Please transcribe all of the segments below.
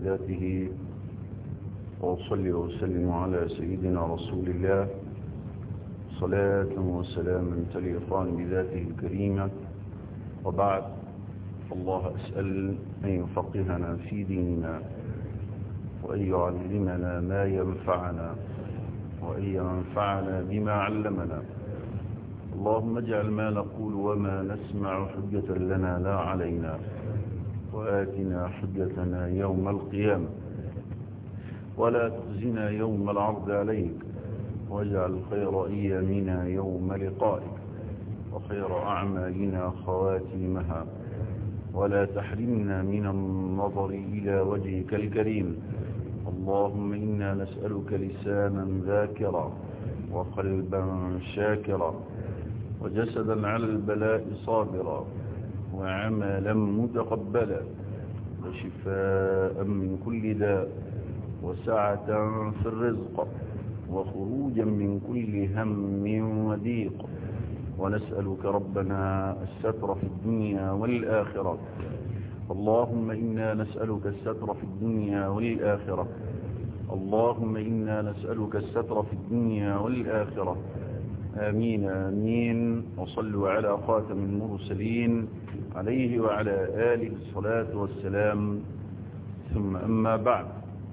بذاته وأصلي وسلم على سيدنا رسول الله صلاة وسلاما تليقان بذاته الكريمة وبعد الله أسأل أن يفقهنا في ديننا وأن يعلمنا ما ينفعنا وأن ينفعنا بما علمنا اللهم اجعل ما نقول وما نسمع حجة لنا لا علينا وآتنا حجتنا يوم القيامة ولا تخزنا يوم العرض عليك واجعل خير أيامنا يوم لقائك وخير أعمالنا خواتيمها ولا تحرمنا من النظر إلى وجهك الكريم اللهم إنا نسألك لسانا ذاكرا وقلبا شاكرا وجسدا على البلاء صابرا وعملا متقبلا وشفاء من كل داء وسعة في الرزق وخروجا من كل هم وضيق ونسألك ربنا الستر في الدنيا والآخرة اللهم إنا نسألك الستر في الدنيا والآخرة اللهم إنا نسألك الستر في الدنيا والآخرة آمين آمين وصلوا على خاتم المرسلين عليه وعلى آله الصلاة والسلام ثم أما بعد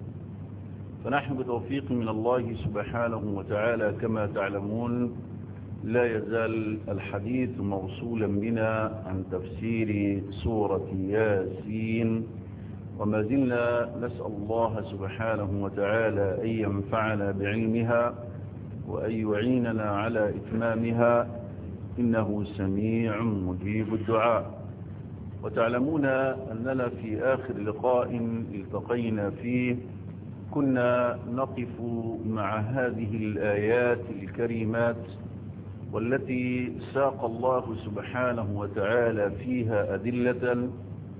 فنحن بتوفيق من الله سبحانه وتعالى كما تعلمون لا يزال الحديث موصولا بنا عن تفسير سورة ياسين وما زلنا نسأل الله سبحانه وتعالى أن ينفعنا بعلمها وأن يعيننا على إتمامها إنه سميع مجيب الدعاء وتعلمون أننا في آخر لقاء التقينا فيه كنا نقف مع هذه الآيات الكريمات والتي ساق الله سبحانه وتعالى فيها أدلة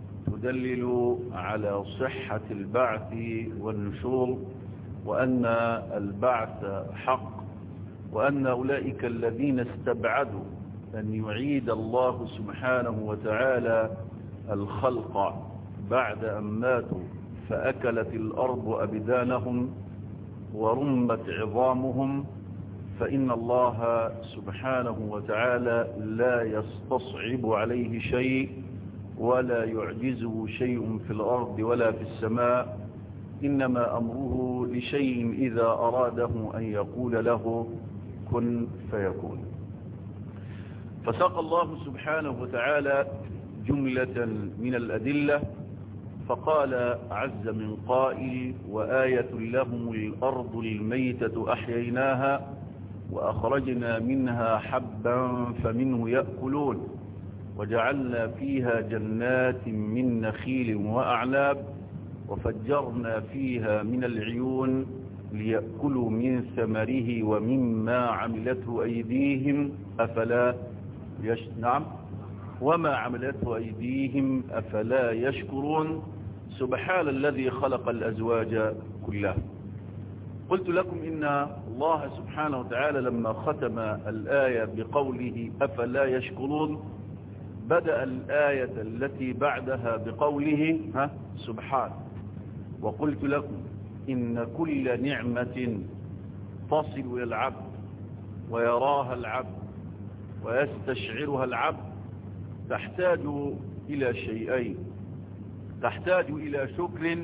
تدلل على صحة البعث والنشور وأن البعث حق وأن أولئك الذين استبعدوا أن يعيد الله سبحانه وتعالى الخلق بعد أن ماتوا فأكلت الأرض أبدانهم ورمت عظامهم فإن الله سبحانه وتعالى لا يستصعب عليه شيء ولا يعجزه شيء في الأرض ولا في السماء إنما أمره لشيء إذا أراده أن يقول له كن فيكون فساق الله سبحانه وتعالى جملة من الأدلة فقال عز من قائل وآية لهم الأرض الميتة أحييناها وأخرجنا منها حبا فمنه يأكلون وجعلنا فيها جنات من نخيل وأعناب وفجرنا فيها من العيون ليأكلوا من ثمره ومما عملته أيديهم أفلا يش... نعم وما عملته أيديهم أفلا يشكرون سبحان الذي خلق الأزواج كلها قلت لكم إن الله سبحانه وتعالى لما ختم الآية بقوله أفلا يشكرون بدأ الآية التي بعدها بقوله ها سبحان وقلت لكم إن كل نعمة تصل إلى العبد ويراها العبد ويستشعرها العبد تحتاج إلى شيئين تحتاج إلى شكر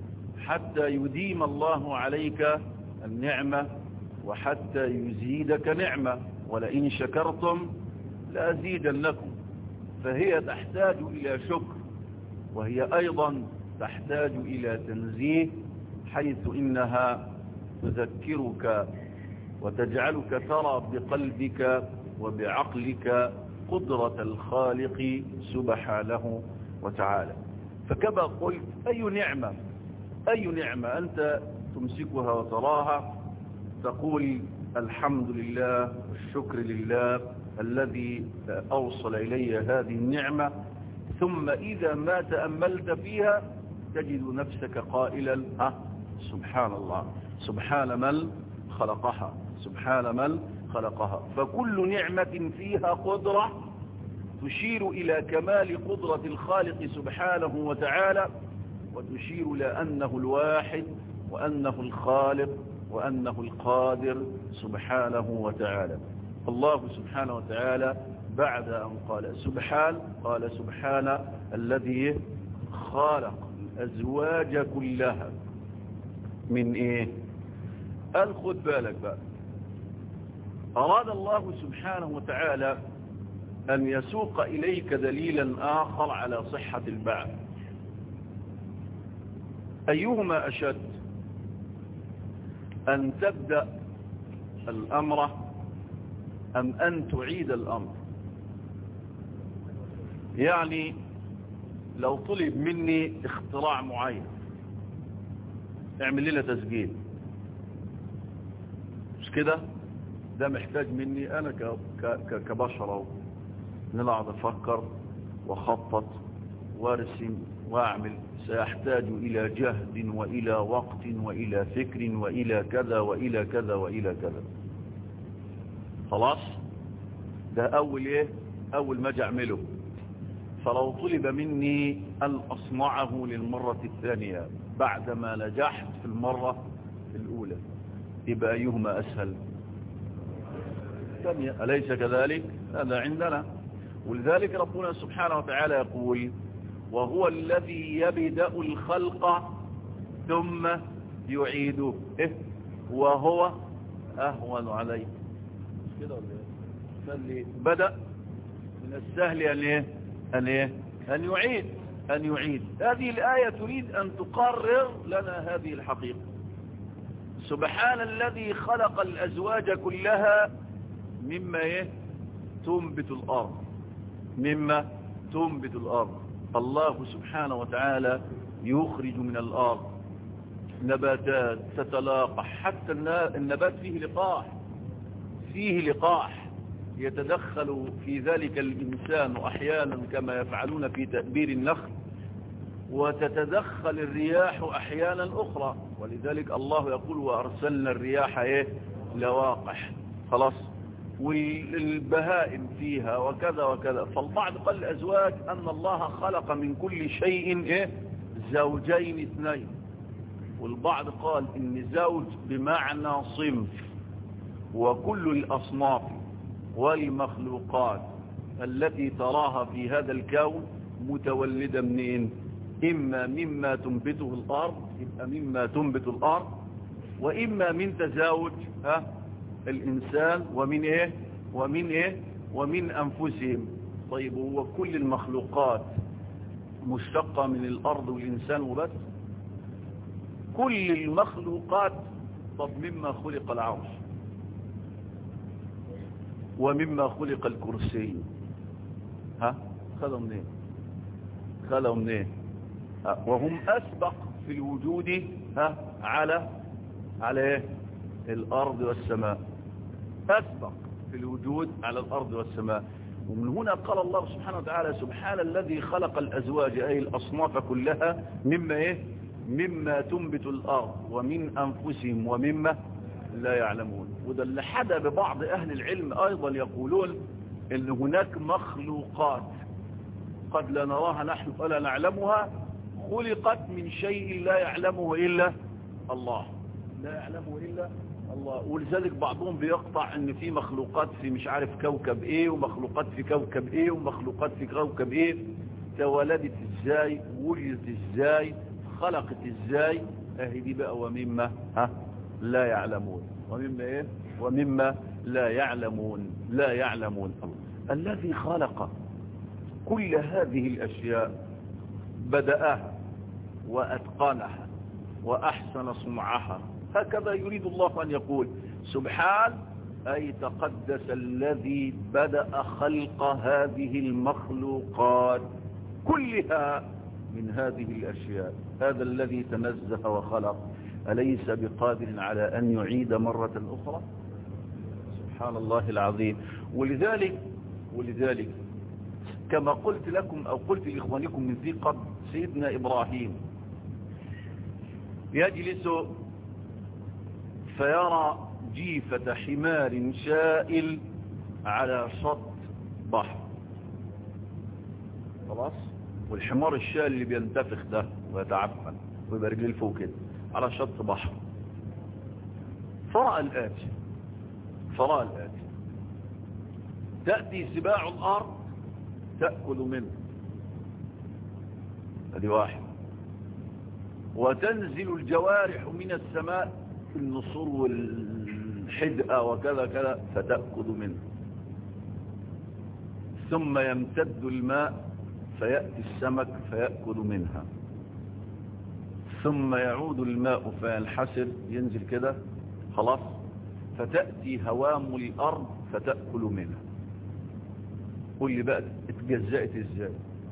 حتى يديم الله عليك النعمة وحتى يزيدك نعمة ولئن شكرتم لأزيدنكم فهي تحتاج إلى شكر وهي أيضا تحتاج إلى تنزيه حيث إنها تذكرك وتجعلك ترى بقلبك وبعقلك قدرة الخالق سبحانه وتعالى فكما قلت أي نعمة أي نعمة أنت تمسكها وتراها تقول الحمد لله والشكر لله الذي أوصل إلي هذه النعمة ثم إذا ما تأملت فيها تجد نفسك قائلا ها سبحان الله سبحان من خلقها سبحان من خلقها فكل نعمة فيها قدرة تشير إلى كمال قدرة الخالق سبحانه وتعالى وتشير إلى أنه الواحد وأنه الخالق وأنه القادر سبحانه وتعالى الله سبحانه وتعالى بعد أن قال سبحان قال سبحان الذي خالق الأزواج كلها من إيه قال خد بالك بقى أراد الله سبحانه وتعالى أن يسوق إليك دليلا آخر على صحة البعث أيهما أشد أن تبدأ الأمر أم أن تعيد الأمر يعني لو طلب مني اختراع معين اعمل لنا تسجيل مش كده ده محتاج مني انا كبشر ان انا اقعد افكر واخطط وارسم واعمل سيحتاج الى جهد والى وقت والى فكر والى كذا والى كذا والى كذا خلاص ده اول ايه اول ما اجي اعمله فلو طلب مني ان اصنعه للمرة الثانية بعدما نجحت في المرة الاولى يبقى ايهما اسهل الثانية أليس كذلك هذا عندنا ولذلك ربنا سبحانه وتعالى يقول وهو الذي يبدأ الخلق ثم يعيده إيه؟ وهو أهون عليه كده ولا فاللي بدأ من السهل أن إيه؟ أن, إيه؟ أن يعيد أن يعيد هذه الآية تريد أن تقرر لنا هذه الحقيقة سبحان الذي خلق الأزواج كلها مما ايه تنبت الارض مما تنبت الارض الله سبحانه وتعالى يخرج من الارض نباتات تتلاقح حتى النبات فيه لقاح فيه لقاح يتدخل في ذلك الإنسان أحيانا كما يفعلون في تأبير النخل وتتدخل الرياح أحيانا أخرى ولذلك الله يقول وأرسلنا الرياح إيه لواقح خلاص والبهائم فيها وكذا وكذا فالبعض قال الأزواج أن الله خلق من كل شيء إيه؟ زوجين اثنين والبعض قال إن زوج بمعنى صنف وكل الأصناف والمخلوقات التي تراها في هذا الكون متولدة منين إما مما تنبته الأرض إما مما تنبت الأرض وإما من تزاوج ها الإنسان ومن إيه ومن إيه ومن أنفسهم طيب هو كل المخلوقات مشتقة من الأرض والإنسان وبس كل المخلوقات طب مما خلق العرش ومما خلق الكرسي ها خلوا منين خلوا منين وهم أسبق في الوجود ها على على ايه الأرض والسماء أسبق في الوجود على الأرض والسماء ومن هنا قال الله سبحانه وتعالى سبحان الذي خلق الأزواج أي الأصناف كلها مما إيه مما تنبت الأرض ومن أنفسهم ومما لا يعلمون وده اللي حدا ببعض أهل العلم أيضا يقولون أن هناك مخلوقات قد لا نراها نحن ولا نعلمها خلقت من شيء لا يعلمه إلا الله لا يعلمه إلا الله ولذلك بعضهم بيقطع ان في مخلوقات في مش عارف كوكب ايه ومخلوقات في كوكب ايه ومخلوقات في كوكب ايه تولدت ازاي وجدت ازاي خلقت ازاي اهي دي بقى ومما ها لا يعلمون ومما ايه ومما لا يعلمون لا يعلمون الله الذي خلق كل هذه الاشياء بدأها واتقنها واحسن صنعها هكذا يريد الله أن يقول سبحان أي تقدس الذي بدأ خلق هذه المخلوقات كلها من هذه الأشياء هذا الذي تنزه وخلق أليس بقادر على أن يعيد مرة أخرى سبحان الله العظيم ولذلك ولذلك كما قلت لكم أو قلت لإخوانكم من ذي قبل سيدنا إبراهيم يجلس فيرى جيفة حمار شائل على شط بحر خلاص والحمار الشائل اللي بينتفخ ده ويتعفن ويبقى رجليه لفوق كده على شط بحر فرأى الآتي فرأى الآتي تأتي سباع الأرض تأكل منه هذه واحد وتنزل الجوارح من السماء النصور والحدأة وكذا كذا فتأكل منه ثم يمتد الماء فيأتي السمك فيأكل منها ثم يعود الماء فينحسر ينزل كده خلاص فتأتي هوام الأرض فتأكل منها قول لي بقى اتجزأت ازاي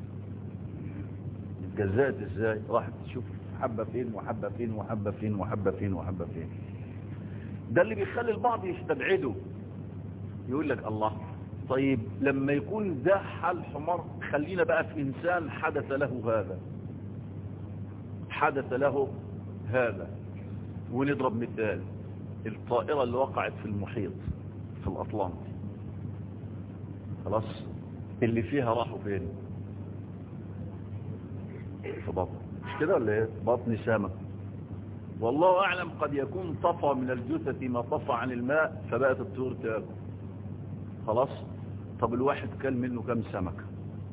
اتجزأت ازاي راحت تشوف حبة فين وحبة فين وحبة فين وحبة فين وحبة فين ده اللي بيخلي البعض يستبعده يقول لك الله طيب لما يكون ده حال حمار خلينا بقى في إنسان حدث له هذا حدث له هذا ونضرب مثال الطائرة اللي وقعت في المحيط في الأطلنطي خلاص اللي فيها راحوا فين في بطن مش كده ولا ايه بطن سمك والله أعلم قد يكون طفى من الجثة ما طفى عن الماء فبقت الطيور تاكل خلاص طب الواحد كل منه كم سمكة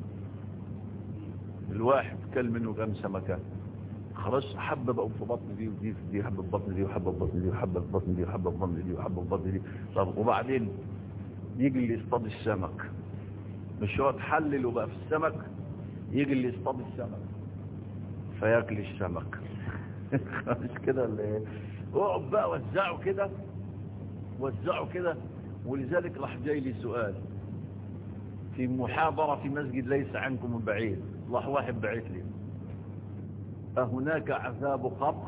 الواحد كل منه كم سمكة خلاص حبة بقوا في بطن دي ودي في دي حبة في بطن دي وحبة في بطن دي وحبة في بطن دي وحبة في بطن دي وحبة في بطن دي طب وبعدين يجي اللي يصطاد السمك مش هو تحلل وبقى في السمك يجي اللي يصطاد السمك فياكل السمك مش كده ولا ايه اقعد بقى وزعه كده وزعه كده ولذلك راح جاي لي سؤال في محاضرة في مسجد ليس عنكم من بعيد راح واحد بعث لي أهناك عذاب قبر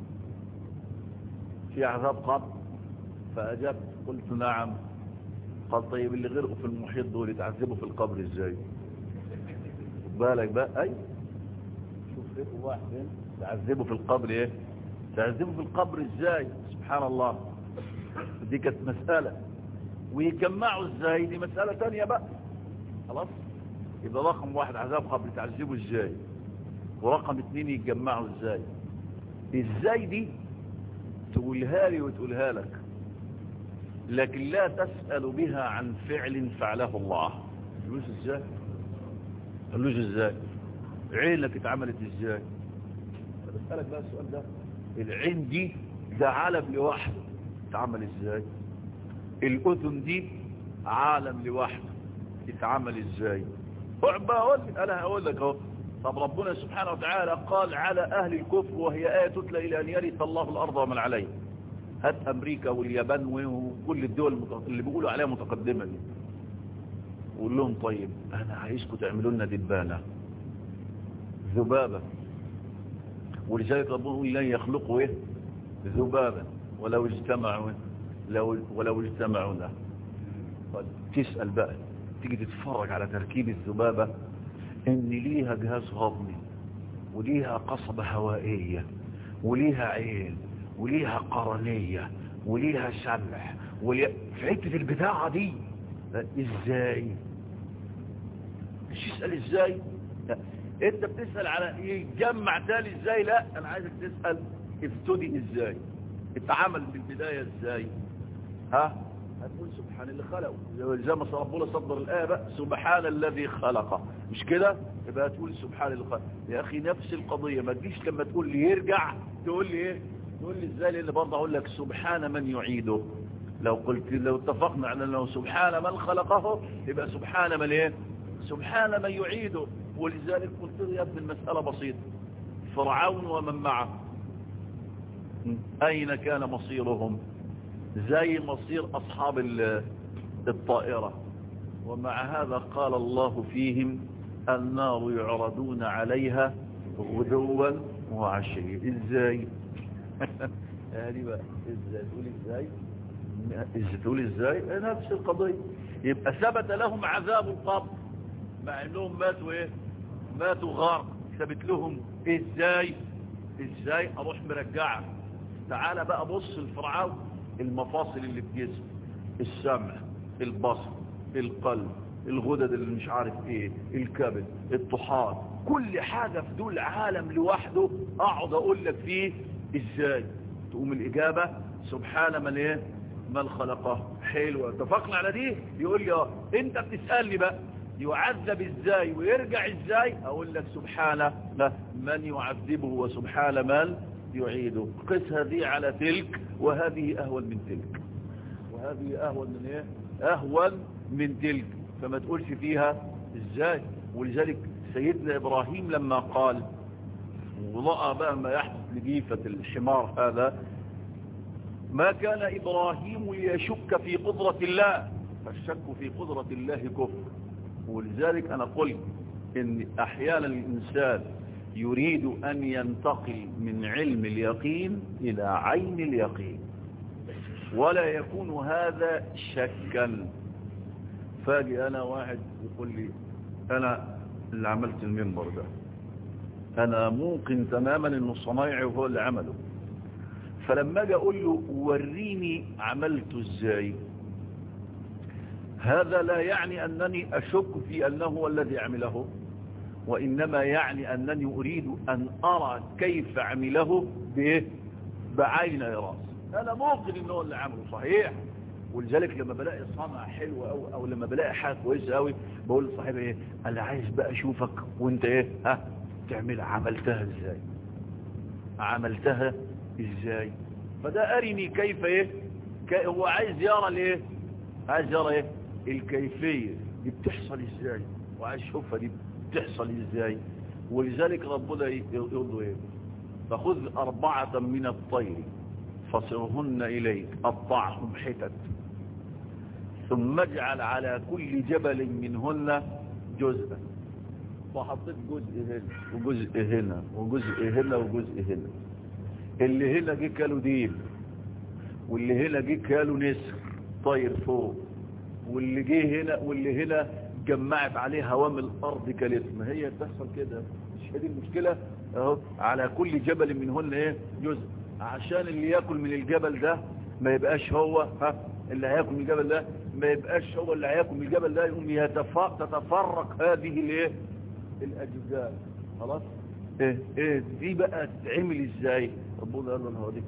في عذاب قبر فأجبت قلت نعم قال طيب اللي غرقوا في المحيط دول يتعذبوا في القبر ازاي بالك بقى اي شوف غرقوا واحد تعذبوا في القبر ايه تعذبوا في القبر ازاي سبحان الله دي كانت مسألة ويجمعوا ازاي دي مسألة تانية بقى خلاص يبقى رقم واحد عذاب قبر تعذبوا ازاي ورقم اتنين يتجمعوا ازاي ازاي دي تقولها لي وتقولها لك لكن لا تسأل بها عن فعل فعله الله تقولوش ازاي تقولوش ازاي عينك اتعملت ازاي بسألك بقى السؤال ده العين دي ده عالم لوحده اتعمل ازاي الاذن دي عالم لوحده اتعمل ازاي اقعد بقى اقول لك انا هقول لك اهو طب ربنا سبحانه وتعالى قال على اهل الكفر وهي ايه تتلى الى ان يرث الله الارض ومن عليها هات امريكا واليابان وكل الدول اللي بيقولوا عليها متقدمه دي قول لهم طيب انا عايزكم تعملوا لنا دبانه ذبابه ولذلك ربنا يقول لن يخلقوا ايه ذبابا ولو اجتمعوا لو ولو اجتمعوا له تسأل بقى تيجي تتفرج على تركيب الذبابة ان ليها جهاز هضمي وليها قصبة هوائية وليها عين وليها قرنية وليها سمع وليها في حتة البتاعة دي ازاي مش يسأل ازاي لا. انت بتسأل على يجمع تالي ازاي لا انا عايزك تسأل ابتدي ازاي اتعمل من البداية ازاي ها هتقول سبحان اللي خلقه زي ما ربنا صدر الآية بقى سبحان الذي خلقه مش كده يبقى تقول سبحان اللي خلقه يا أخي نفس القضية ما تجيش لما تقول لي يرجع تقول لي ايه تقول لي ازاي لان برضه اقول لك سبحان من يعيده لو قلت لو اتفقنا على انه سبحان من خلقه يبقى سبحان من ايه سبحان من يعيده ولذلك قلت يا ابن المسألة بسيطة فرعون ومن معه أين كان مصيرهم زي مصير أصحاب الطائرة ومع هذا قال الله فيهم النار يعرضون عليها غدوا وعشيا ازاي هذه بقى ازاي تقول ازاي ازاي تقول ازاي نفس القضية يبقى ثبت لهم عذاب القبر مع انهم ماتوا ايه ماتوا غرق ثبت لهم ازاي ازاي اروح مرجعه تعالى بقى بص الفرعون المفاصل اللي في جسم السمع البصر القلب الغدد اللي مش عارف ايه الكبد الطحال كل حاجة في دول عالم لوحده اقعد اقول لك فيه ازاي تقوم الاجابة سبحان من ايه من خلقه حلوة اتفقنا على دي يقول لي اه انت بتسألني بقى يعذب ازاي ويرجع ازاي اقول لك سبحانه لا من يعذبه وسبحان من يعيده قس هذه على تلك وهذه اهون من تلك وهذه اهون من ايه اهون من تلك فما تقولش فيها ازاي ولذلك سيدنا ابراهيم لما قال ورأى بقى ما يحدث لجيفة الحمار هذا ما كان ابراهيم ليشك في قدرة الله فالشك في قدرة الله كفر ولذلك انا قلت ان احيانا الانسان يريد ان ينتقل من علم اليقين الى عين اليقين ولا يكون هذا شكا فاجي انا واحد يقول لي انا اللي عملت المنبر ده انا موقن تماما انه صنايعي وهو اللي عمله فلما اجي اقول له وريني عملته ازاي هذا لا يعني انني اشك في انه هو الذي عمله وانما يعني انني اريد ان ارى كيف عمله بايه بعين راس انا موقن انه هو اللي عمله صحيح ولذلك لما بلاقي صنعة حلوة أو, أو لما بلاقي حاجة كويسة قوي بقول لصاحبي ايه انا عايز بقى اشوفك وانت ايه ها تعملها عملتها ازاي عملتها ازاي فده ارني كيف ايه كي هو عايز يرى الايه عايز يرى ايه الكيفية دي بتحصل ازاي وعايز يشوفها دي بتحصل ازاي ولذلك ربنا يقول له ايه فخذ اربعة من الطير فصرهن اليك قطعهم حتت ثم اجعل على كل جبل منهن جزءا فحطيت جزء هنا وجزء هنا وجزء هنا وجزء هنا اللي هنا جه كاله ديل واللي هنا جه كاله نسر طاير فوق واللي جه هنا واللي هنا جمعت عليه هوام الارض كالت ما هي بتحصل كده مش هذه المشكله اهو على كل جبل منهن ايه جزء عشان اللي ياكل من الجبل ده ما يبقاش هو ها اللي هياكل من الجبل ده ما يبقاش هو اللي هياكل من الجبل ده يقوم تتفرق هذه الايه الاجزاء خلاص ايه ايه دي بقى تتعمل ازاي ربنا قال لنا هوديك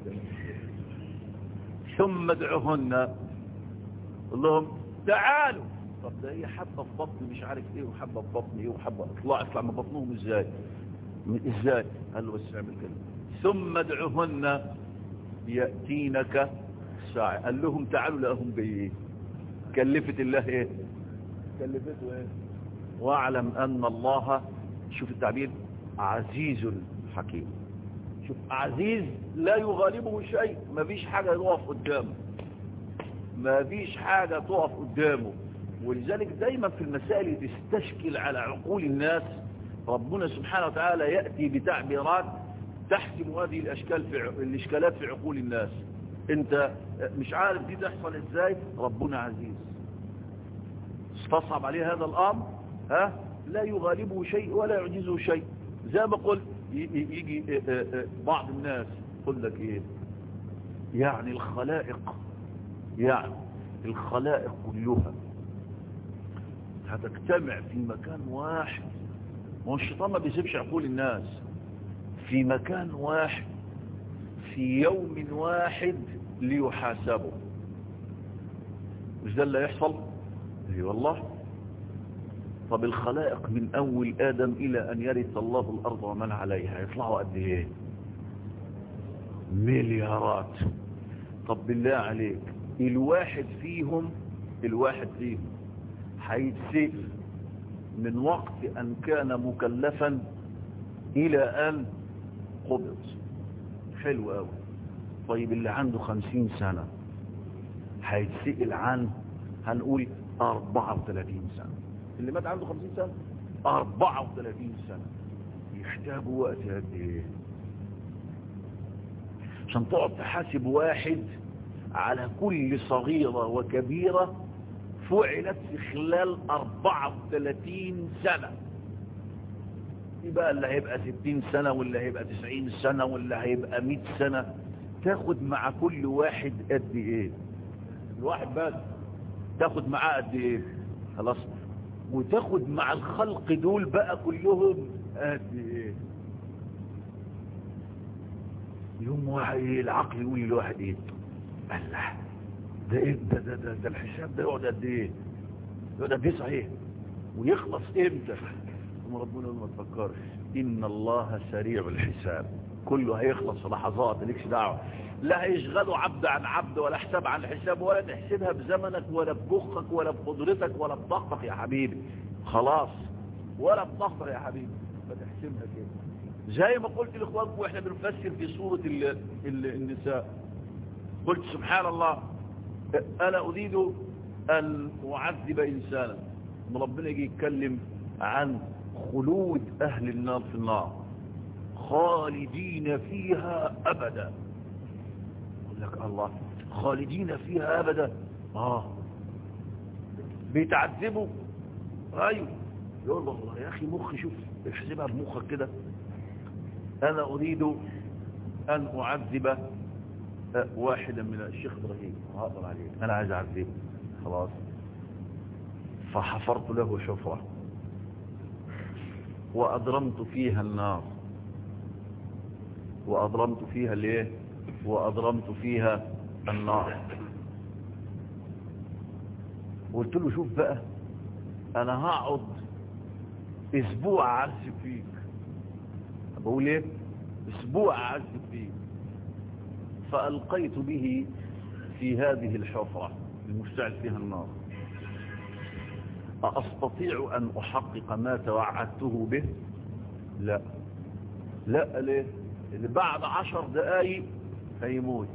ثم ادعوهن اللهم تعالوا طب ده هي حبه في بطني مش عارف ايه وحبه في بطني ايه وحبه اطلع اطلع من بطنهم ازاي ازاي قال له بس اعمل كده ثم ادعوهن ياتينك ساعه قال لهم تعالوا لهم بايه كلفت الله ايه كلفته ايه واعلم ان الله شوف التعبير عزيز حكيم شوف عزيز لا يغالبه شيء ما فيش حاجة يقف قدامه ما فيش حاجة تقف قدامه ولذلك دايما في المسائل اللي تستشكل على عقول الناس ربنا سبحانه وتعالى يأتي بتعبيرات تحسم هذه الأشكال في الإشكالات في عقول الناس انت مش عارف دي تحصل ازاي ربنا عزيز استصعب عليه هذا الامر ها لا يغالبه شيء ولا يعجزه شيء زي ما قلت يجي بعض الناس يقول لك ايه يعني الخلائق يعني الخلائق كلها هتجتمع في مكان واحد هو الشيطان ما بيسيبش عقول الناس في مكان واحد في يوم واحد ليحاسبوا مش ده اللي يحصل اي والله طب الخلائق من اول ادم الى ان يرث الله الارض ومن عليها يطلعوا قد ايه مليارات طب بالله عليك الواحد فيهم الواحد فيهم هيتسئل من وقت ان كان مكلفا الى ان قبض حلو قوي طيب اللي عنده خمسين سنة هيتسئل عن هنقول اربعة وثلاثين سنة اللي مات عنده خمسين سنة اربعة وثلاثين سنة يحتاجوا وقت قد ايه عشان تقعد تحاسب واحد على كل صغيرة وكبيرة فعلت في خلال 34 سنة يبقى اللي هيبقى 60 سنة واللي هيبقى 90 سنة واللي هيبقى 100 سنة تاخد مع كل واحد قد ايه الواحد بس تاخد معاه قد ايه خلاص وتاخد مع الخلق دول بقى كلهم قد ايه يوم واحد ايه العقل يقول لواحد ايه الله ده ايه ده ده, ده, ده الحساب ده يقعد قد ايه يقعد قد ايه صحيح ويخلص امتى ثم ربنا يقول ما تفكرش ان الله سريع الحساب كله هيخلص في لحظات مالكش دعوه لا هيشغلوا عبد عن عبد ولا حساب عن حساب ولا تحسبها بزمنك ولا بمخك ولا بقدرتك ولا بضغطك يا حبيبي خلاص ولا بضغطك يا حبيبي فتحسبها كده زي ما قلت لاخوانكم واحنا بنفسر في سوره ال ال النساء قلت سبحان الله انا اريد ان اعذب انسانا ربنا يجي يتكلم عن خلود اهل النار في النار خالدين فيها ابدا يقول لك الله خالدين فيها ابدا اه بيتعذبوا ايوه يقول والله يا اخي مخي شوف احسبها بمخك كده انا اريد ان اعذب واحدا من الشيخ ابراهيم هقدر عليه انا عايز اعذبه خلاص فحفرت له حفره وأضرمت فيها النار وأضرمت فيها الايه وأضرمت فيها النار قلت له شوف بقى أنا هقعد أسبوع أعذب فيك بقول إيه أسبوع أعذب فيك فألقيت به في هذه الحفرة المشتعل فيها النار أستطيع أن أحقق ما توعدته به لا لا ليه اللي بعد عشر دقايق هيموت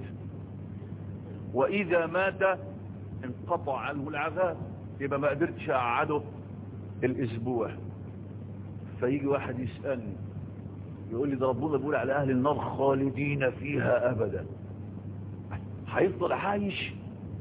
وإذا مات انقطع عنه العذاب يبقى ما قدرتش أقعده الأسبوع فيجي واحد يسألني يقول لي ده ربنا بيقول على أهل النار خالدين فيها أبدا هيفضل عايش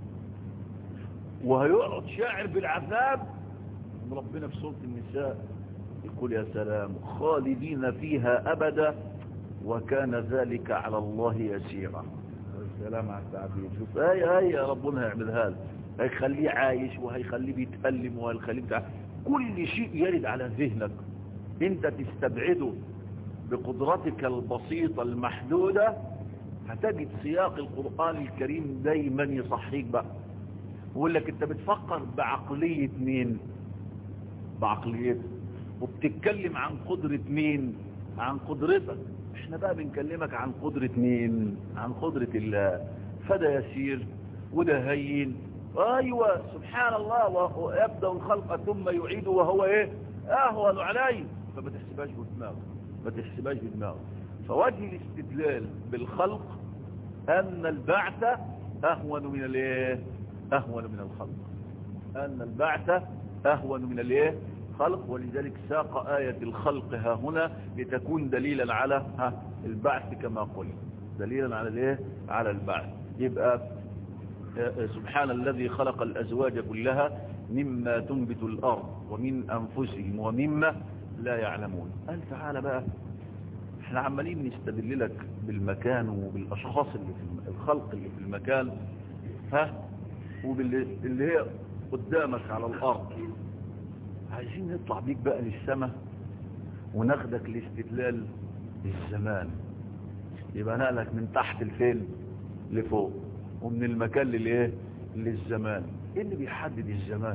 وهيقعد شاعر بالعذاب ربنا في سورة النساء يقول يا سلام خالدين فيها أبدا وكان ذلك على الله يسيرا السلام على التعبير شوف اي اي ربنا هيعملها له هيخليه عايش وهيخليه بيتألم وهيخليه بتاع كل شيء يرد على ذهنك انت تستبعده بقدرتك البسيطة المحدودة هتجد سياق القرآن الكريم دايما يصحيك بقى ويقول لك انت بتفكر بعقلية مين بعقليتك وبتتكلم عن قدرة مين عن قدرتك احنا بقى بنكلمك عن قدرة مين عن قدرة الله فده يسير وده هين ايوه سبحان الله ويبدأ الخلق ثم يعيد وهو ايه اهون عليه فما تحسبهاش بدماغك ما تحسبهاش بدماغك فوجه الاستدلال بالخلق ان البعث اهون من الايه اهون من الخلق ان البعث اهون من الايه خلق ولذلك ساق آية الخلق ها هنا لتكون دليلا على ها البعث كما قلت دليلا على الايه على البعث يبقى سبحان الذي خلق الأزواج كلها مما تنبت الأرض ومن أنفسهم ومما لا يعلمون قال تعالى بقى احنا عمالين نستدل لك بالمكان وبالأشخاص اللي في الخلق اللي في المكان ها وباللي هي قدامك على الأرض عايزين نطلع بيك بقى للسماء وناخدك لاستدلال الزمان يبقى نقلك من تحت الفين لفوق ومن المكان للايه للزمان ايه اللي بيحدد الزمان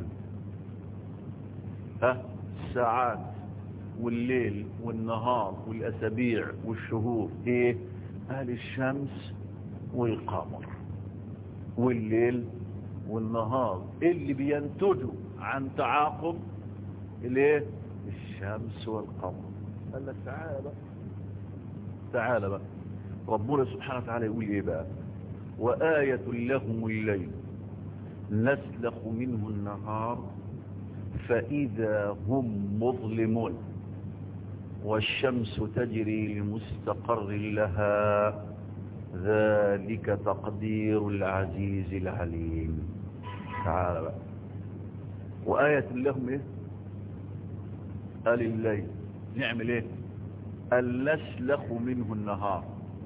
ها الساعات والليل والنهار والاسابيع والشهور ايه اهل الشمس والقمر والليل والنهار اللي بينتجوا عن تعاقب الايه الشمس والقمر قال لك تعالى بقى تعالى بقى ربنا سبحانه وتعالى يقول ايه بقى وآية لهم الليل نسلخ منه النهار فإذا هم مظلمون والشمس تجري لمستقر لها ذلك تقدير العزيز العليم تعالى بقى وآية لهم ايه قال الليل نعمل ايه قال نسلخ منه النهار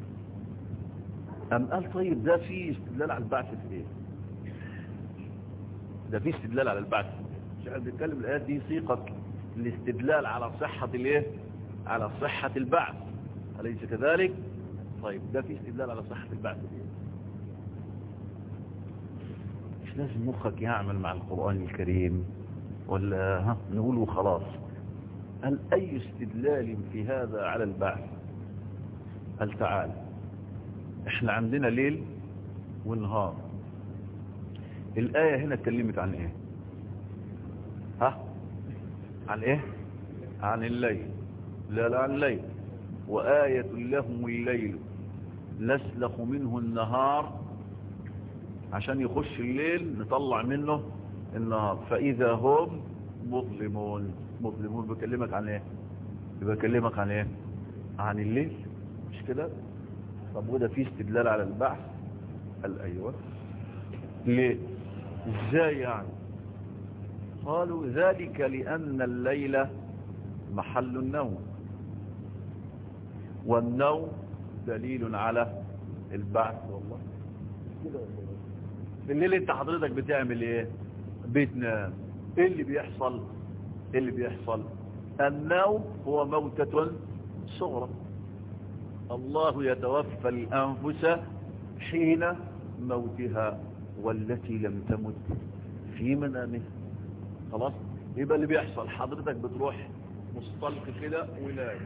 أم قال طيب ده في استدلال على البعث في ايه ده في استدلال على البعث مش عايز نتكلم الآيات دي صيغه الاستدلال على صحة الايه على صحة البعث أليس كذلك طيب ده في استدلال على صحة البعث مش لازم مخك يعمل مع القرآن الكريم ولا ها نقول وخلاص هل أي استدلال في هذا على البعث هل تعالى احنا عندنا ليل ونهار الآية هنا اتكلمت عن ايه ها عن ايه عن الليل لا لا عن الليل وآية لهم الليل نسلخ منه النهار عشان يخش الليل نطلع منه النهار فإذا هم مظلمون مظلمون بكلمك عن ايه بكلمك عن ايه عن الليل مش كده طب وده فيه استدلال على البعث قال ايوه ليه ازاي يعني قالوا ذلك لأن الليل محل النوم والنوم دليل على البعث والله بالليل انت حضرتك بتعمل ايه بتنام ايه اللي بيحصل ايه اللي بيحصل النوم هو موتة صغرى الله يتوفى الأنفس حين موتها والتي لم تمت في منامها خلاص يبقى اللي بيحصل حضرتك بتروح مستلق كده ونايم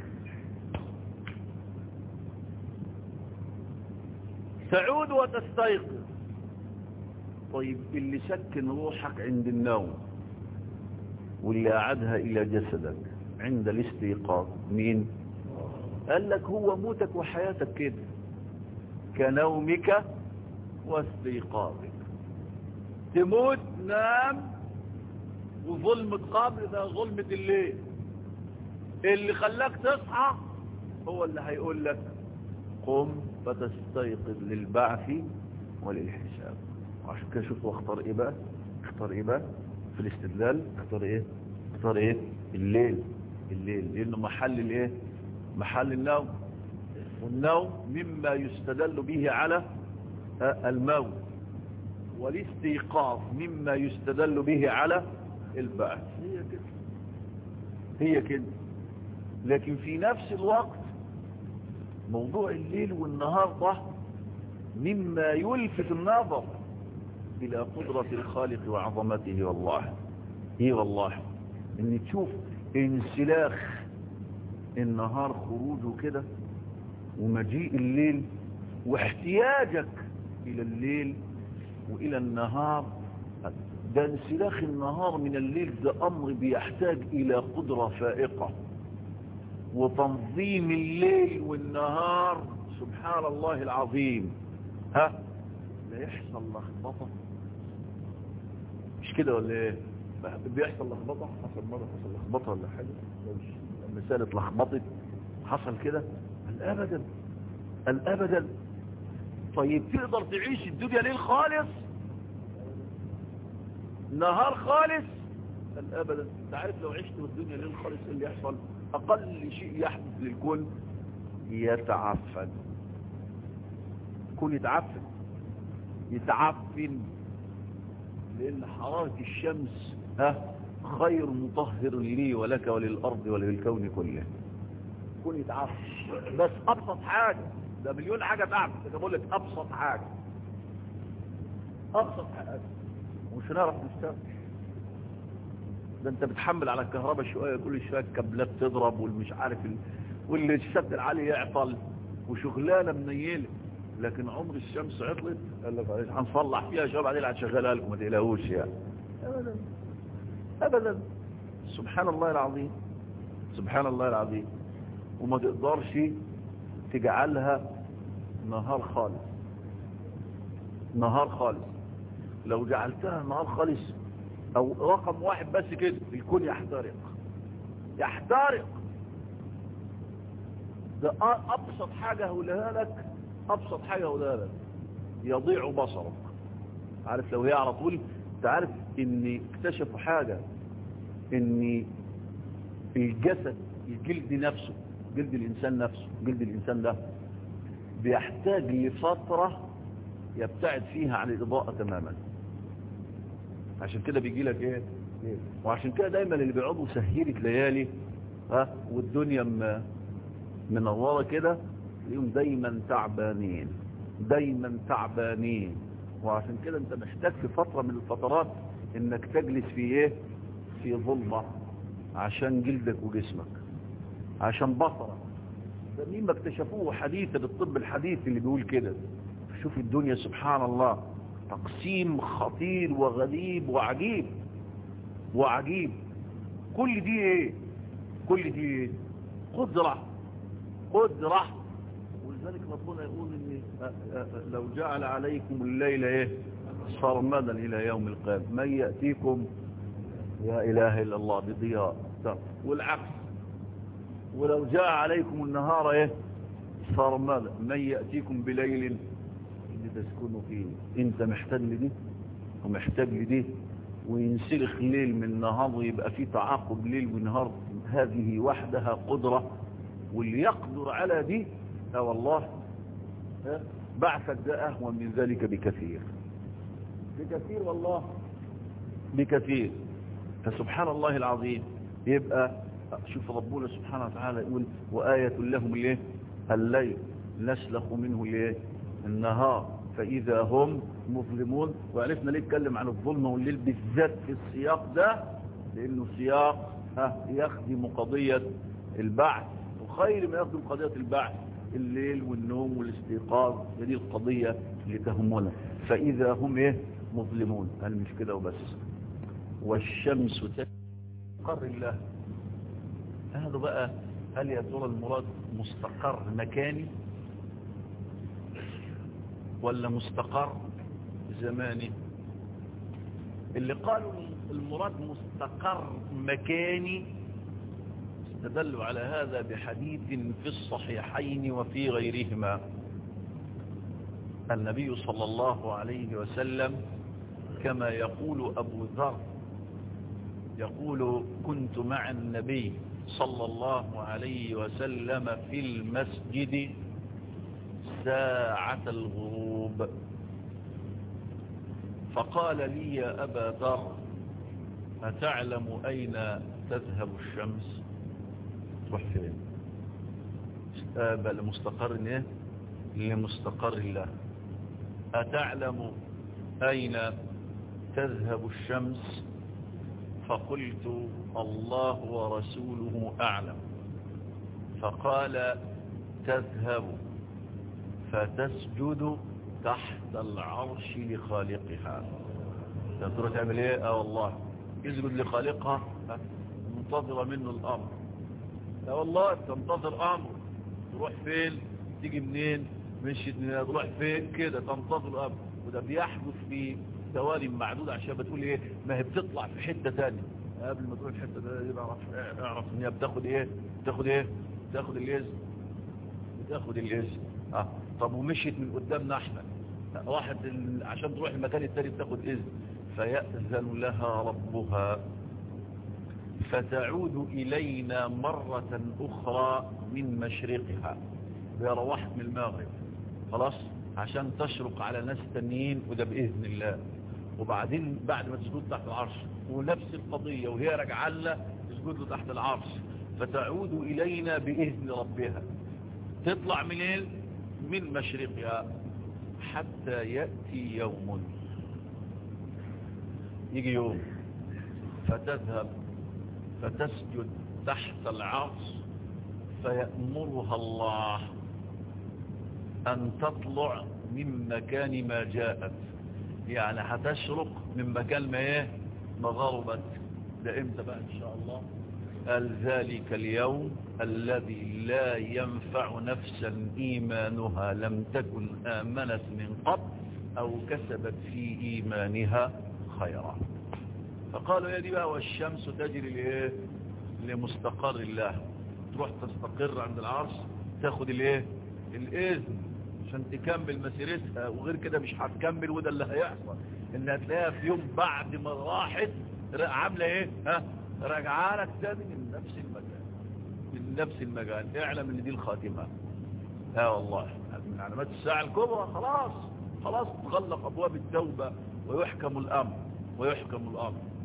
تعود وتستيقظ طيب اللي سكن روحك عند النوم واللي أعادها إلى جسدك عند الاستيقاظ مين قال لك هو موتك وحياتك كده كنومك واستيقاظك تموت نام وظلمة قبر ده ظلمة الليل اللي خلاك تصحى هو اللي هيقول لك قم فتستيقظ للبعث وللحساب وعشان كده شوفوا اختار ايه بقى اختار ايه بقى في الاستدلال اختار ايه اختار ايه الليل الليل لانه محل الايه محل النوم والنوم مما يستدل به على الموت والاستيقاظ مما يستدل به على البعث هي كده هي كده لكن في نفس الوقت موضوع الليل والنهار ده مما يلفت النظر إلى قدرة الخالق وعظمته والله ايه والله ان تشوف انسلاخ النهار خروجه كده ومجيء الليل واحتياجك إلى الليل وإلى النهار ده انسلاخ النهار من الليل ده أمر بيحتاج إلى قدرة فائقة وتنظيم الليل والنهار سبحان الله العظيم ها لا يحصل لخبطة مش كده ولا ايه بيحصل لخبطة حصل مرة حصل لخبطة ولا حاجة مسألة لخبطت حصل كده الأبدا الأبدا طيب تقدر تعيش الدنيا ليل خالص نهار خالص الأبدا انت عارف لو عشت الدنيا ليل خالص ايه اللي يحصل أقل شيء يحدث للكون يتعفن كون يتعفن يتعفن لأن حرارة الشمس ها خير مطهر لي ولك وللأرض وللكون كله كون يتعفن بس أبسط حاجة ده مليون حاجة تعب ده بقول لك أبسط حاجة أبسط حاجة ومش هنعرف نشتغل ده انت بتحمل على الكهرباء شوية كل شوية كابلات تضرب والمش عارف ال... واللي الشد العالي يعطل وشغلانة منيلة لكن عمر الشمس عطلت قال لك معلش هنصلح فيها شباب بعدين هنشغلها لكم ما تقلقوش يعني ابدا ابدا سبحان الله العظيم سبحان الله العظيم وما تقدرش تجعلها نهار خالص نهار خالص لو جعلتها نهار خالص او رقم واحد بس كده الكون يحترق يحترق ده ابسط حاجة هقولها لك ابسط حاجة هقولها لك يضيع بصرك عارف لو هي على طول انت عارف ان اكتشفوا حاجة ان الجسد الجلد نفسه جلد الانسان نفسه جلد الانسان ده بيحتاج لفترة يبتعد فيها عن الاضاءة تماما عشان كده بيجي لك ايه وعشان كده دايما اللي بيقعدوا سهيرة ليالي ها والدنيا م- منورة كده تلاقيهم دايما تعبانين دايما تعبانين وعشان كده انت محتاج في فترة من الفترات انك تجلس في ايه في ظلمة عشان جلدك وجسمك عشان بصرك ده مين ما اكتشفوه حديثا الطب الحديث اللي بيقول كده شوف الدنيا سبحان الله تقسيم خطير وغريب وعجيب وعجيب كل دي ايه كل دي ايه قدرة قدرة ولذلك ربنا يقول ان آه، آه، لو جعل عليكم الليل ايه صرمدا الى يوم القيامة من يأتيكم يا اله الا الله بضياء طب، والعكس ولو جاء عليكم النهار ايه صرمدا من يأتيكم بليل لتسكنوا فيه انت محتاج لدي ومحتاج لدي وينسلخ ليل من نهار ويبقى في تعاقب ليل ونهار هذه وحدها قدرة واللي يقدر على دي اه والله ها، بعثك ده اهون من ذلك بكثير بكثير والله بكثير فسبحان الله العظيم يبقى شوف ربنا سبحانه وتعالى يقول وآية لهم الايه الليل نسلخ منه الايه النهار فإذا هم مظلمون وعرفنا ليه اتكلم عن الظلم والليل بالذات في السياق ده لأنه سياق ها يخدم قضية البعث وخير ما يخدم قضية البعث الليل والنوم والاستيقاظ هذه القضية اللي تهمنا فإذا هم ايه مظلمون هل مش كده وبس والشمس تقر الله هذا بقى هل يا ترى المراد مستقر مكاني ولا مستقر زماني اللي قالوا المراد مستقر مكاني استدلوا على هذا بحديث في الصحيحين وفي غيرهما النبي صلى الله عليه وسلم كما يقول أبو ذر يقول كنت مع النبي صلى الله عليه وسلم في المسجد ساعة الغروب فقال لي يا أبا ذر أتعلم أين تذهب الشمس تروح فين آه بل مستقر ايه لمستقر الله أتعلم أين تذهب الشمس فقلت الله ورسوله أعلم فقال تذهب فتسجد تحت العرش لخالقها تقدر تعمل ايه اه والله يسجد لخالقها منتظرة منه الامر لا والله تنتظر امر تروح فين تيجي منين مشيت من تروح فين كده تنتظر امر وده بيحدث في ثواني معدودة عشان بتقول ايه ما هي بتطلع في حتة تانية قبل ما تروح الحتة ده يبقى اعرف اعرف ان هي بتاخد ايه بتاخد ايه بتاخد الاذن بتاخد الاذن اه طب ومشيت من قدامنا احنا واحد ال- عشان تروح المكان التاني بتاخد اذن فيأذن لها ربها فتعود إلينا مرة أخرى من مشرقها هي روحت من المغرب خلاص عشان تشرق على ناس تانيين وده بإذن الله وبعدين بعد ما تسجد تحت العرش ونفس القضية وهي راجعه لنا تسجد له تحت العرش فتعود إلينا بإذن ربها تطلع منين من مشرقها حتى يأتي يوم يجي يوم فتذهب فتسجد تحت العرش فيأمرها الله أن تطلع من مكان ما جاءت يعني هتشرق من مكان ما ايه ما غربت ده امتى بقى ان شاء الله قال ذلك اليوم الذي لا ينفع نفسا إيمانها لم تكن آمنت من قبل أو كسبت في إيمانها خيرا فقالوا يا دي بقى والشمس تجري لإيه لمستقر الله تروح تستقر عند العرش تاخد الايه الإذن عشان تكمل مسيرتها وغير كده مش هتكمل وده اللي هيحصل ان هتلاقيها في يوم بعد ما راحت عامله ايه ها راجعه لك تاني من نفس المكان من نفس المكان اعلم ان دي الخاتمه اه والله من علامات الساعه الكبرى خلاص خلاص تغلق ابواب التوبه ويحكم الامر ويحكم الامر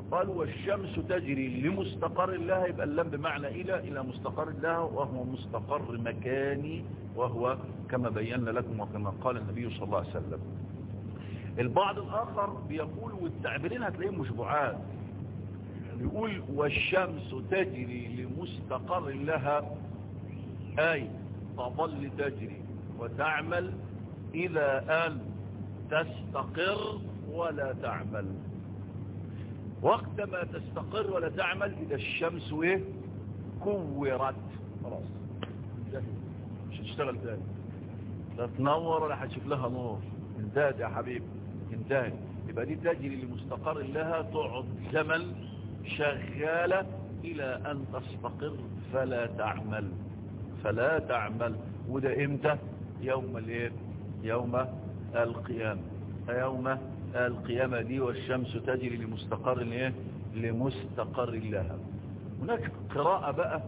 قال والشمس تجري لمستقر لها يبقى اللام بمعنى إلى إلى مستقر لها وهو مستقر مكاني وهو كما بينا لكم وكما قال النبي صلى الله عليه وسلم البعض الآخر بيقول والتعبيرين هتلاقيهم مشبوعات يقول والشمس تجري لمستقر لها أي تظل تجري وتعمل إلى أن تستقر ولا تعمل وقت ما تستقر ولا تعمل إذا الشمس إيه كورت خلاص مش هتشتغل تاني لا تنور ولا هتشوف لها نور انتهت يا حبيبي انتهت يبقى دي تجري لمستقر لها تقعد زمن شغالة إلى أن تستقر فلا تعمل فلا تعمل وده إمتى يوم الايه يوم القيامة يوم القيامة دي والشمس تجري لمستقر ايه لمستقر لها هناك قراءة بقى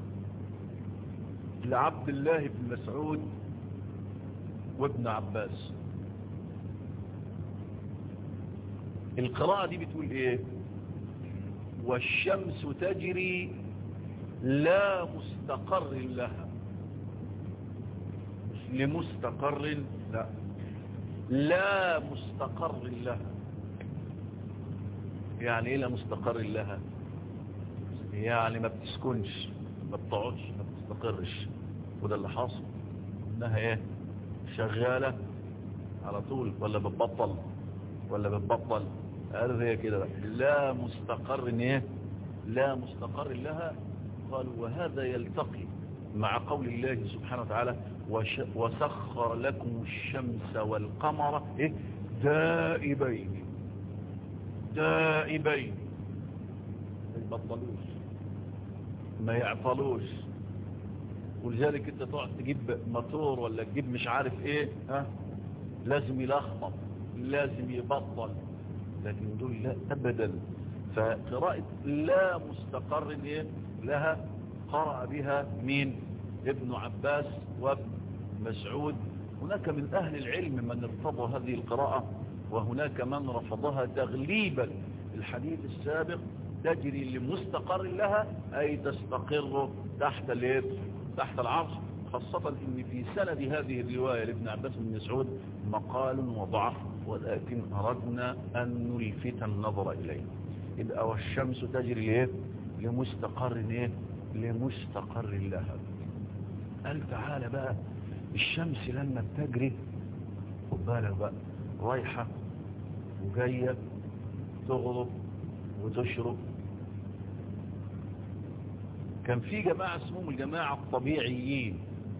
لعبد الله بن مسعود وابن عباس القراءة دي بتقول ايه والشمس تجري لا مستقر لها مش لمستقر لا لا مستقر لها يعني ايه لا مستقر لها يعني ما بتسكنش ما بتقعدش ما بتستقرش وده اللي حاصل انها ايه شغالة على طول ولا بتبطل ولا بتبطل قالوا هي كده لا مستقر ايه لا مستقر لها قالوا وهذا يلتقي مع قول الله سبحانه وتعالى وسخر لكم الشمس والقمر إيه؟ دائبين دائبين ما يبطلوش ما يعطلوش ولذلك انت تقعد تجيب موتور ولا تجيب مش عارف ايه ها لازم يلخبط لازم يبطل لكن دول لا ابدا فقراءة لا مستقر ايه لها قرأ بها مين ابن عباس وابن مسعود هناك من أهل العلم من ارتضى هذه القراءة وهناك من رفضها تغليبا الحديث السابق تجري لمستقر لها أي تستقر تحت الإيه؟ تحت العرش خاصة ان في سند هذه الرواية لابن عباس بن مسعود مقال وضعف ولكن أردنا أن نلفت النظر إليه يبقى والشمس تجري ليه لمستقر ايه لمستقر لها قال تعالى بقى الشمس لما بتجري خد بالك بقى رايحة وجاية تغرب وتشرب كان في جماعة اسمهم الجماعة الطبيعيين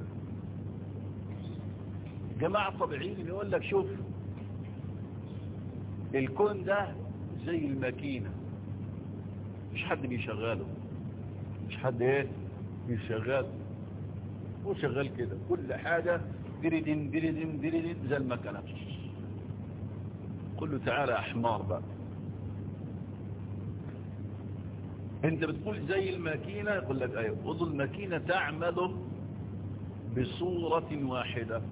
الجماعة الطبيعيين اللي يقول لك شوف الكون ده زي الماكينة مش حد بيشغله مش حد ايه بيشغله هو شغال كده كل حاجة دردن دردن دردن زي المكنة قل له تعالى احمار بقى انت بتقول زي الماكينة يقول لك ايوه خذ الماكينة تعمل بصورة واحدة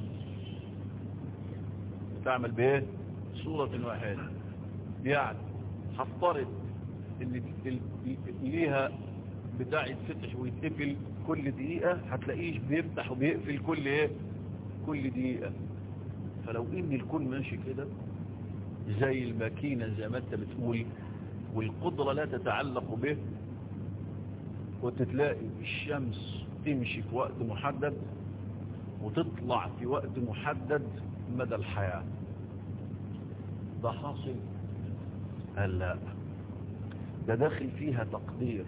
تعمل بايه صورة واحدة يعني هفترض ان ليها بتاع يتفتح ويتقفل كل دقيقة هتلاقيش بيفتح وبيقفل كل ايه كل دقيقة فلو ان الكون ماشي كده زي الماكينة زي ما انت بتقول والقدرة لا تتعلق به وتتلاقي الشمس تمشي في وقت محدد وتطلع في وقت محدد مدى الحياة ده حاصل قال لا ده داخل فيها تقدير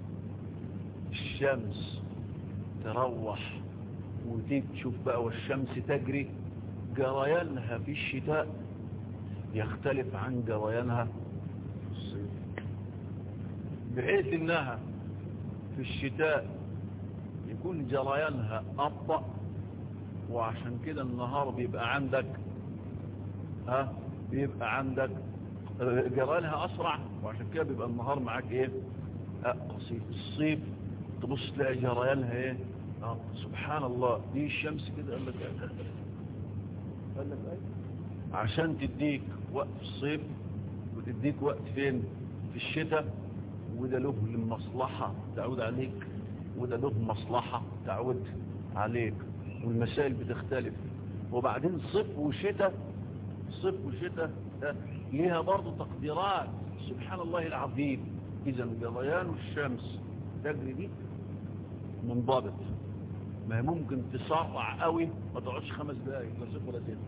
الشمس تروح وتيجي تشوف بقى والشمس تجري جريانها في الشتاء يختلف عن جريانها في الصيف بحيث انها في الشتاء يكون جريانها أبطأ وعشان كده النهار بيبقى عندك ها بيبقى عندك جريانها أسرع وعشان كده بيبقى النهار معاك ايه قصير الصيف تبص تلاقي جريانها ايه آه. سبحان الله دي الشمس كده قال لك ايه قال لك ايه عشان تديك وقت الصيف وتديك وقت فين في الشتاء وده له المصلحة تعود عليك وده له مصلحة تعود عليك والمسائل بتختلف وبعدين صيف وشتاء صيف وشتاء ليها برضه تقديرات سبحان الله العظيم إذا جريان الشمس تجري دي منضبط ما هي ممكن تسرع قوي ما تقعدش خمس دقايق لا صيف ولا ست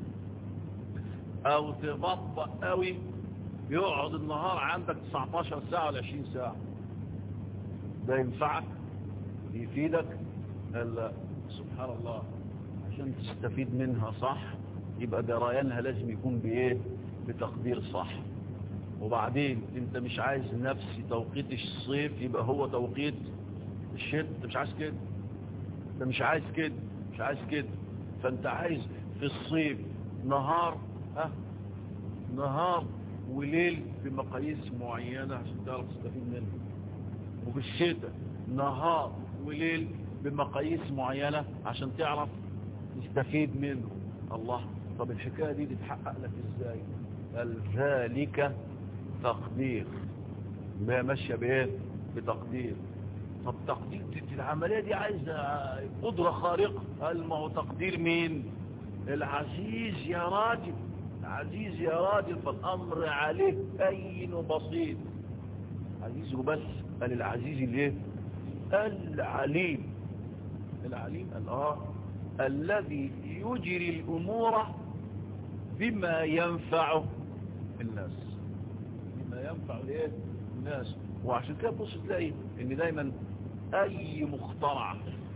او تبطأ قوي يقعد النهار عندك 19 ساعة ولا 20 ساعة ده ينفعك يفيدك لا سبحان الله عشان تستفيد منها صح يبقى جريانها لازم يكون بايه بتقدير صح وبعدين انت مش عايز نفس توقيت الصيف يبقى هو توقيت الشتاء انت مش عايز كده انت مش عايز كده مش عايز كده فانت عايز في الصيف نهار ها نهار وليل بمقاييس معينة عشان تعرف تستفيد منه وفي الشتاء نهار وليل بمقاييس معينة عشان تعرف تستفيد منه الله طب الحكاية دي تتحقق لك ازاي قال ذلك تقدير ما ماشية بايه بتقدير طب تقدير العملية دي عايزة قدرة خارقة قال ما هو تقدير مين العزيز يا راجل عزيز يا راجل فالأمر عليه أين بسيط عزيز وبس قال العزيز الايه العليم العليم قال اه الذي يجري الأمور بما ينفع الناس بما ينفع الايه الناس وعشان كده بص تلاقي ان دايما اي مخترع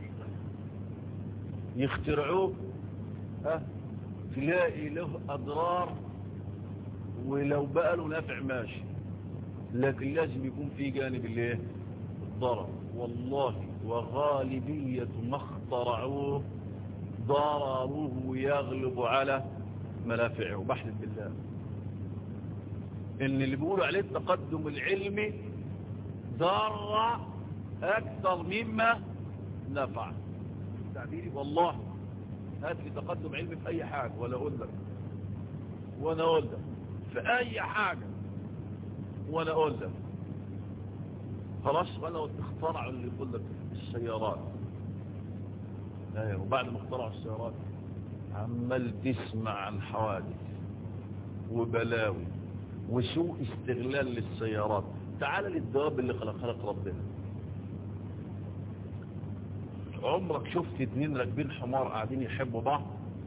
يخترعوه ها تلاقي له اضرار ولو بقى له نافع ماشي لكن لازم يكون في جانب الايه الضرر والله وغالبية ما اخترعوه ضرره يغلب على منافعه بحلف بالله ان اللي بيقولوا عليه التقدم العلمي ضر اكثر مما نفع تعبيري والله هات لي تقدم علمي في اي حاجة ولا اقول لك وانا اقول لك في اي حاجة وانا اقول لك خلاص وانا اخترعوا اللي يقول لك السيارات ايوه وبعد ما اخترعوا السيارات عمال تسمع عن حوادث وبلاوي وسوء استغلال للسيارات تعال للدواب اللي خلق خلق ربنا عمرك شفت اتنين راكبين حمار قاعدين يحبوا بعض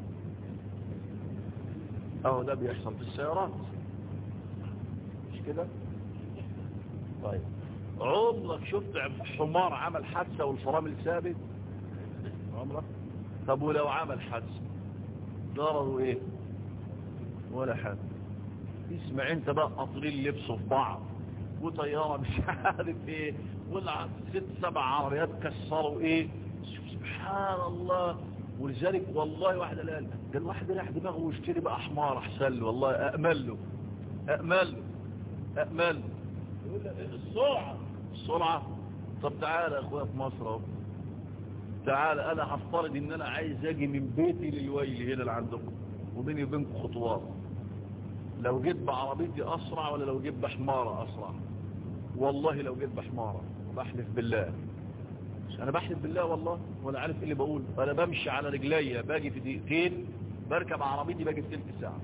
اهو ده بيحصل في السيارات مش كده طيب عمرك شفت حمار عمل حادثة والفرامل ثابت عمرك طب ولو عمل حادثة ضرره ايه ولا حاجة اسمع انت بقى قطرين لبسوا في بعض وطيارة مش عارف ايه ولا ست سبع عربيات كسروا ايه سبحان الله ولذلك والله واحد قال ده الواحد راح دماغه ويشتري بقى حمار احسن له والله اامل له اامل له اامل له يقول لك السرعة السرعة طب تعالى يا اخويا في مصر اهو تعالى انا هفترض ان انا عايز اجي من بيتي للويل هنا اللي عندكم وبيني وبينكم خطوات لو جيت بعربيتي اسرع ولا لو جيت بحمارة اسرع والله لو جيت بحمارة بحلف بالله انا بحلف بالله والله وانا عارف ايه اللي بقول انا بمشي على رجليا باجي في دقيقتين بركب عربيتي باجي في تلت ساعة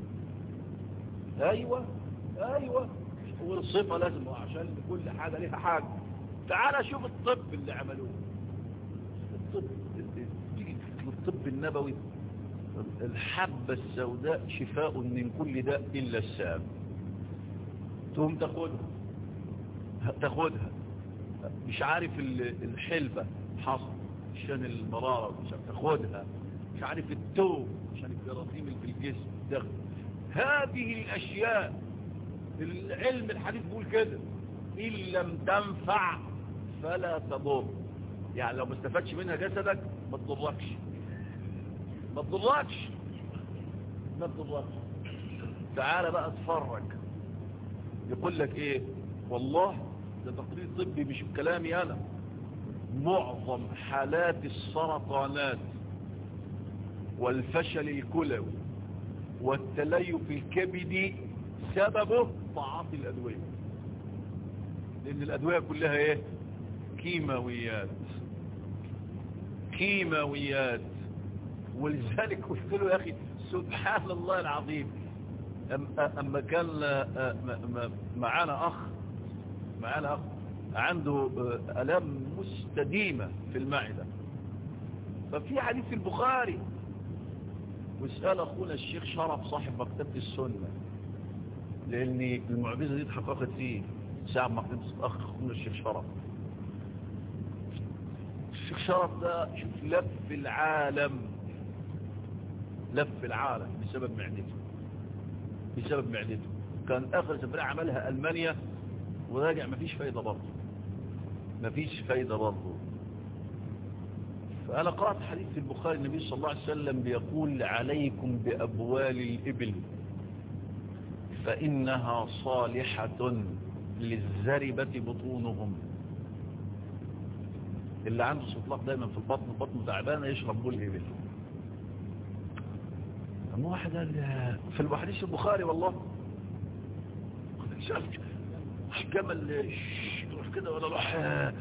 ايوه ايوه والصفة لازم عشان كل حاجة ليها حاجة تعال شوف الطب اللي عملوه الطب تيجي الطب النبوي الحبة السوداء شفاء من كل داء إلا السام تقوم تاخدها تاخدها مش عارف الحلبة حصل عشان المرارة مش عارف تاخدها مش عارف التوم عشان الجراثيم اللي في الجسم تاخد هذه الأشياء العلم الحديث بيقول كده إن لم تنفع فلا تضر يعني لو ما استفادش منها جسدك ما تضركش ما تضركش ما تضركش تعال بقى اتفرج يقول لك ايه والله ده تقرير طبي مش بكلامي انا معظم حالات السرطانات والفشل الكلوي والتليف الكبدي سببه تعاطي الادويه لان الادوية كلها ايه كيماويات كيماويات ولذلك قلت له يا اخي سبحان الله العظيم اما كان معانا اخ معانا اخ عنده الام مستديمة في المعدة ففي حديث في البخاري واسأل اخونا الشيخ شرف صاحب مكتبة السنة لان المعجزة دي اتحققت فيه ساعة مكتبة اخ اخونا الشيخ شرف الشيخ شرف ده شوف لف العالم لف العالم بسبب معدته بسبب معدته كان اخر سفرية عملها المانيا وراجع مفيش فايدة برضه مفيش فايدة برضه فأنا قرأت حديث في البخاري النبي صلى الله عليه وسلم بيقول عليكم بأبوال الإبل فإنها صالحة للزربة بطونهم اللي عنده سطلاق دايما في البطن البطن تعبانه يشرب بول إبل أما واحد قال في الحديث البخاري والله جمل يروح كده ولا روح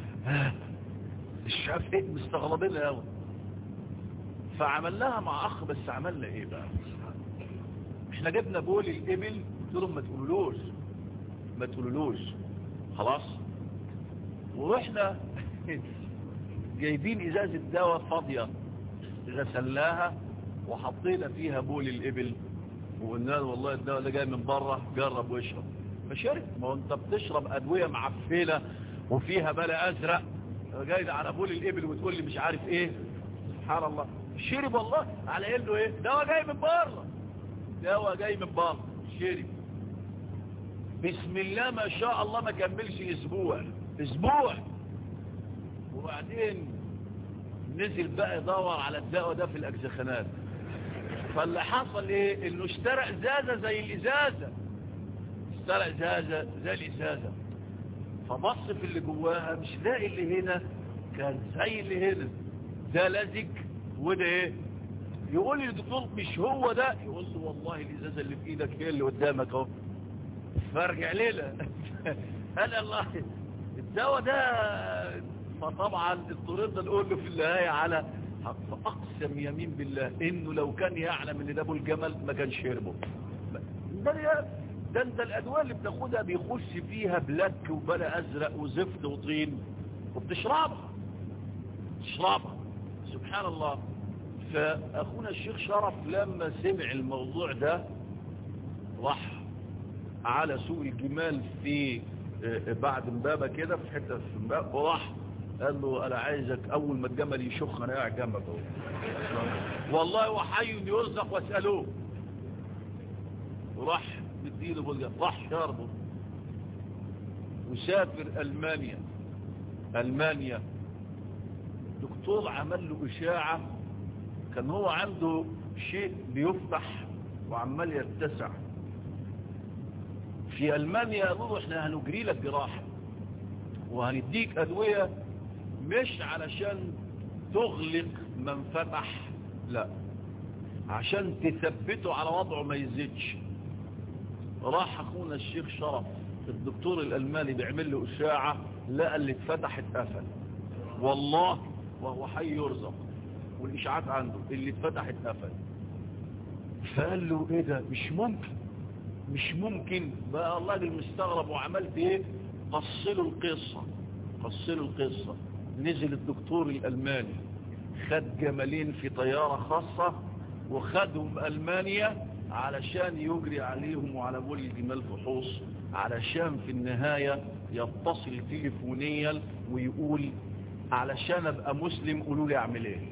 مش عارف ايه مستغربين قوي فعمل لها مع اخ بس عملنا ايه بقى احنا جبنا بول الابل قلت لهم ما تقولولوش ما تقولولوش خلاص ورحنا جايبين ازازه دواء فاضيه غسلناها وحطينا فيها بول الابل وقلنا له والله الدواء ده جاي من بره جرب واشرب فشرب ما هو انت بتشرب ادويه معفنه وفيها بلا ازرق جاي على بول الابل وتقول لي مش عارف ايه سبحان الله شرب والله على انه ايه دواء جاي من بره دواء جاي من بره شرب بسم الله ما شاء الله ما كملش اسبوع اسبوع وبعدين نزل بقى يدور على الدواء ده في الاجزخانات فاللي حصل ايه انه اشترى ازازه زي الازازه اشترى ازازه زي الازازه فبص في اللي جواها مش لاقي اللي هنا كان زي اللي هنا ده لزج وده ايه يقول لي الدكتور مش هو ده يقول له والله الازازه اللي في ايدك هي اللي قدامك اهو فارجع ليلة قال الله الدواء ده فطبعا اضطررنا نقول له في النهايه على فاقسم يمين بالله انه لو كان يعلم ان ده ابو الجمل ما كانش شربه ده ده انت الادويه اللي بتاخدها بيخش فيها بلك وبلا ازرق وزفت وطين وبتشربها تشربها سبحان الله فاخونا الشيخ شرف لما سمع الموضوع ده راح على سوق الجمال في بعد امبابه كده في حته في امبابه وراح قال له انا عايزك اول ما الجمل يشخ انا قاعد جنبك اهو والله وحي يرزق واسالوه وراح مديله بلجا راح شاربه وسافر المانيا المانيا دكتور عمل له اشاعه كان هو عنده شيء بيفتح وعمال يتسع في ألمانيا قالوا له احنا هنجري لك جراحة وهنديك أدوية مش علشان تغلق من فتح لا عشان تثبته على وضعه ما يزيدش راح أخونا الشيخ شرف الدكتور الألماني بيعمل له إشاعة لقى اللي اتفتح اتقفل والله وهو حي يرزق والإشاعات عنده اللي اتفتح اتقفل فقال له ايه ده مش ممكن مش ممكن بقى الله المستغرب وعملت ايه قصلوا القصة قصلوا القصة نزل الدكتور الألماني خد جمالين في طيارة خاصة وخدهم ألمانيا علشان يجري عليهم وعلى بول الجمال فحوص علشان في النهاية يتصل تليفونيا ويقول علشان ابقى مسلم قولوا لي اعمل ايه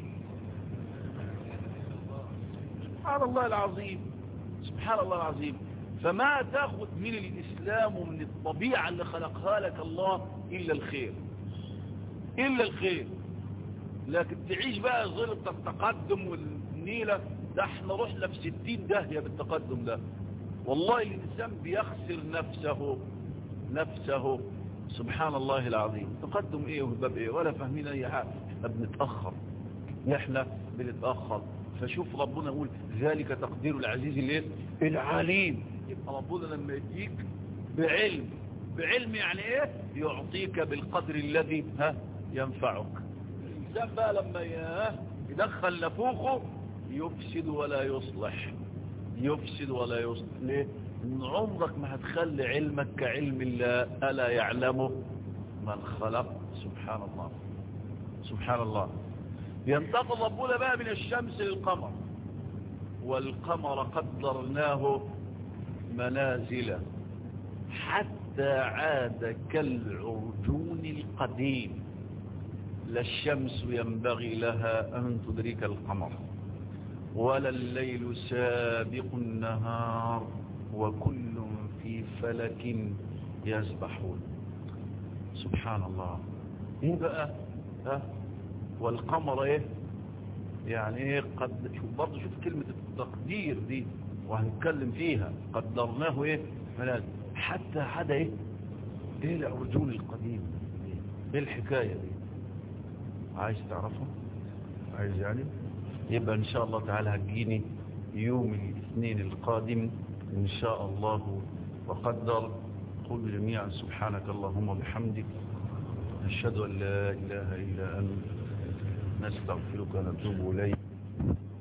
سبحان الله العظيم سبحان الله العظيم فما تاخذ من الإسلام ومن الطبيعة اللي خلقها لك الله إلا الخير إلا الخير لكن تعيش بقى ظل التقدم والنيلة ده احنا رحنا في ستين داهية بالتقدم ده والله الإنسان بيخسر نفسه نفسه سبحان الله العظيم تقدم ايه وهباب ايه ولا فاهمين اي حاجة احنا بنتأخر احنا بنتأخر فشوف ربنا يقول ذلك تقدير العزيز الايه العليم يبقى ربنا لما يديك بعلم بعلم يعني ايه يعطيك بالقدر الذي ها ينفعك الإنسان بقى لما يدخل نفوخه يفسد ولا يصلح يفسد ولا يصلح ليه ان عمرك ما هتخلي علمك كعلم الله ألا يعلمه من خلق سبحان الله سبحان الله ينتقل ربنا بقى من الشمس للقمر والقمر قدرناه منازل حتى عاد كالعرجون القديم لا الشمس ينبغي لها أن تدرك القمر ولا الليل سابق النهار وكل في فلك يسبحون سبحان الله ايه بقى ها والقمر ايه يعني ايه قد شوف برضه شوف كلمة التقدير دي وهنتكلم فيها قدرناه ايه منازل حتى عدا ايه ايه العرجون القديم ايه الحكاية دي عايز تعرفها عايز يعني يبقى ان شاء الله تعالى هتجيني يوم الاثنين القادم ان شاء الله وقدر قل جميعا سبحانك اللهم وبحمدك نشهد ان لا اله الا انت نستغفرك ونتوب اليك